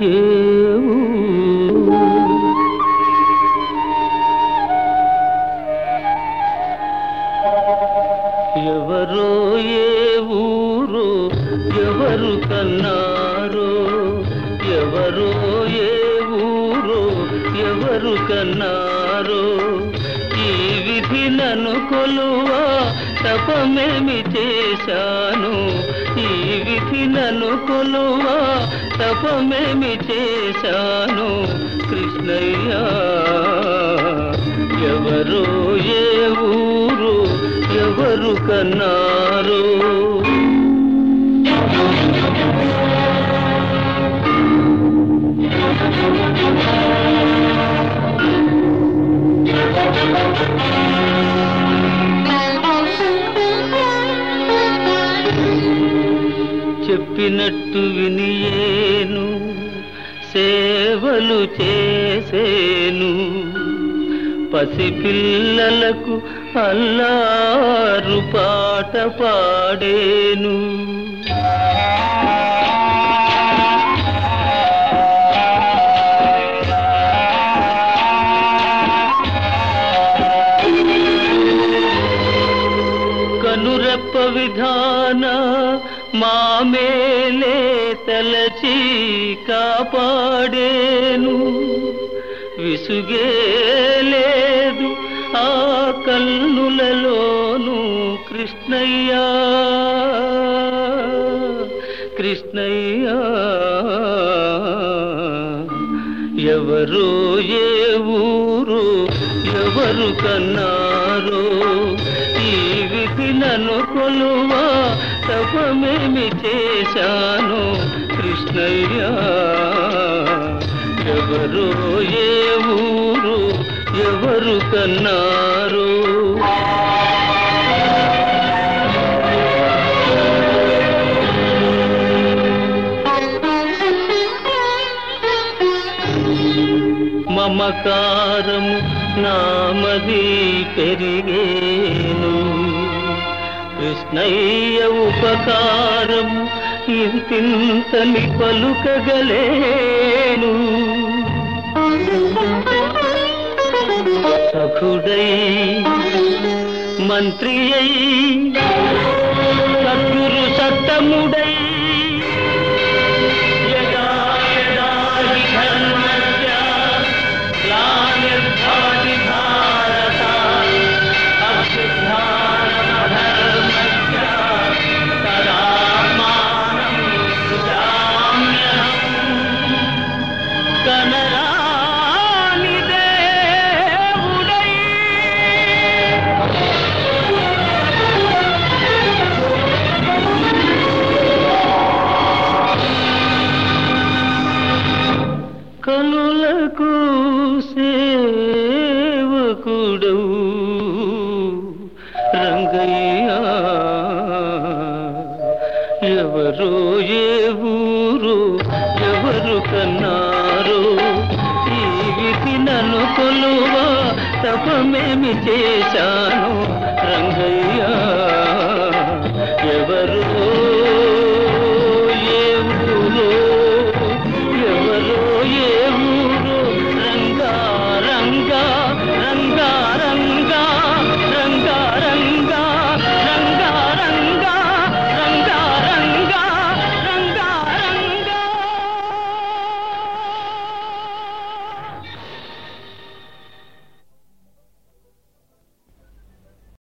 ఏ ఊరు? ఎవరో ఏ ఊరు ఎవరు కన్నారో ఎవరో ఏ ఊరు ఎవరు కన్నారో ఈ విధి నన్ను కొలువా తపమేమి చేశాను ఈ విధి నన్ను కొలువా తపమేమి చేశాను కృష్ణయ్య ఎవరో ఏ ఊరు ఎవరు కన్నారు చెప్పినట్టు వినియేను సేవలు చేసేను పసిపిల్లలకు అల్లారు పాట పాడేను కనురెప్ప విధాన మామేలే తలచి కాపాడేను విసుగే లేదు ఆ కన్నులలోను కృష్ణయ్యా కృష్ణయ్యా ఎవరు ఏ ఊరు ఎవరు కన్నారో ఈ విధి నన్ను కొలువా తపమేమి చేశాను కృష్ణయ్య ఎవరు ఏ ఊరు ఎవరు కన్నారు మమకారము నామది పెరిగేను కృష్ణయ్య ఉపకారము ఇంతింతని పలుకగలేను సఖుడై మంత్రి అయి సద్గురు సత్తముడై యదా యదా హి ధర్మస్య గ్లానిర్భవతి భారత అభ్యుత్థానమధర్మస్య తదాత్మానం సృజామ్యహం కనరాని దేవుడై కనులకు సేవకుడవు రంగయ్య ఎవరో ఏ ఊరు ఎవరు కన్నారు ఈ విధి నన్ను కొలువా తపమేమి చేశాను రంగయ్య